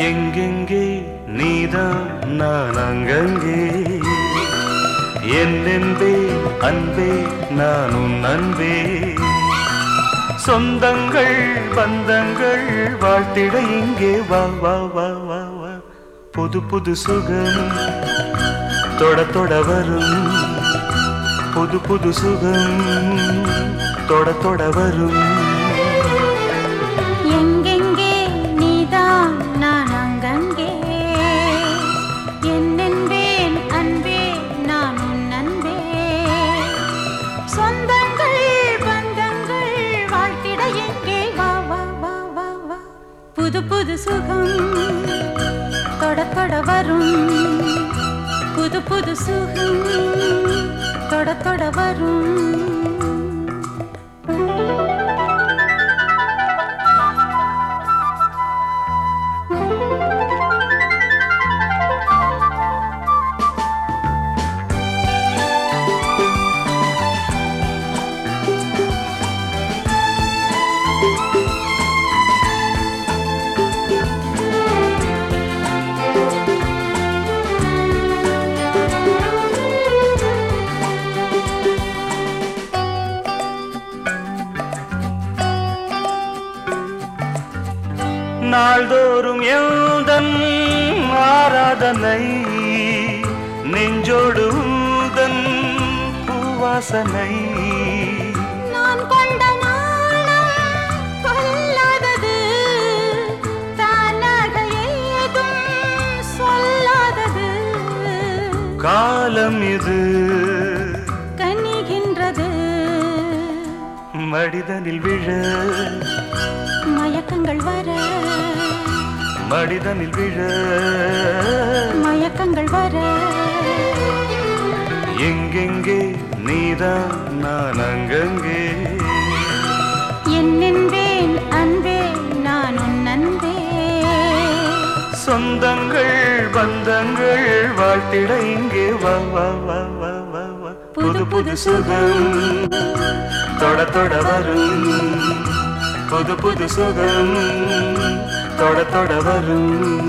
எங்கெங்கே நீதான் நான் அங்கங்கே என்னென்பே அன்பே நான் உன் அன்பே சொந்தங்கள் பந்தங்கள் வாழ்த்திட இங்கே வா வா வா வா வா புது புது சுகம் தொட தொட வரும் புது புது சுகம் தொட தொட வரும் எங்கெங்கே நீதான் நான் அங்கங்கே என்னென்பேன் அன்பே நான் உன் அன்பே சொந்தங்கள் பந்தங்கள் வாழ்த்திட எங்கே வா வா வா வா வா புது புது சுகம் தொட தொட வரும் புது புது சுகம் தொட தொட வரும் நாள்தோறும் எந்தன் ஆராதனை நெஞ்சோடு உந்தன் பூவாசனை நான் கொண்ட நாணம் கொல்லாதது தானாக ஏதும் சொல்லாதது காலம் இது கனிகின்றது மடிதனில் விழ மயக்கங்கள் வர மடிதனில் விழ மயக்கங்கள் வர எங்கெங்கே நீதான் நான் அங்கங்கே என்னென்பேன் அன்பே நான் உன் அன்பே சொந்தங்கள் பந்தங்கள் வாழ்த்திட இங்கே வா வா வா வா வா வா புது புது சுகம் தொட தொட வரும் புது புது சுகம் தொட தொட வரும்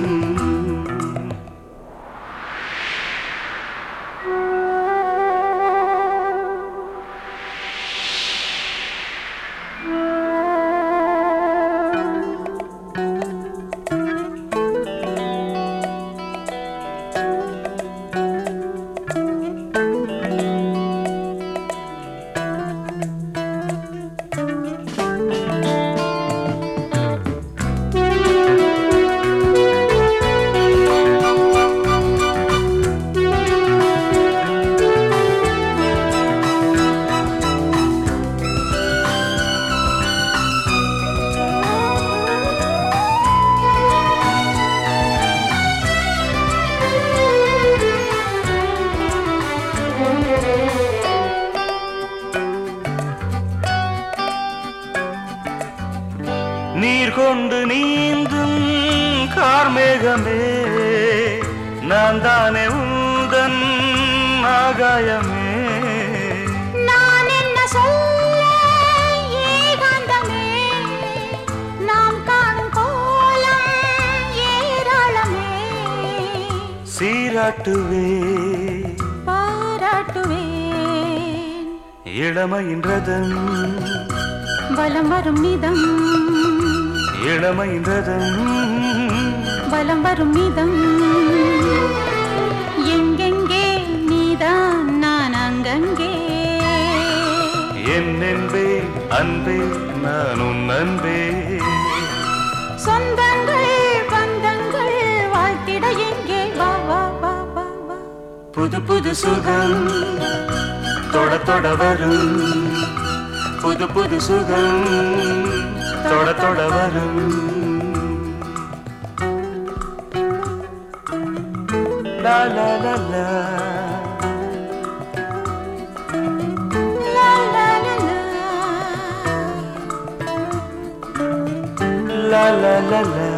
நீர் கொண்டு நீந்தும் கார்மேகமே நான் தானே உந்தன் ஆகாயமே நான் என்ன சொல்ல ஏகாந்தமே நாம் காணும் கோலம் ஏராளமே சீராட்டுவே பாராட்டுவேன் இளமையின் ரதம் வலம் வரும் நிதம் இளமையின் ரதம் வலம் வரும் நிதம் எங்கெங்கே நீதான் நான் அங்கங்கே என்னென்பே அன்பே நான் உன் அன்பே சொந்தங்கள் பந்தங்கள் வாழ்த்திட எங்கே வா வா வா வா வா புது புது சுகம் தொட தொட வரும் புது புது சுகம் தொட தொட வரும் லா லா லா லா லா லா லா லா லா லா லா லா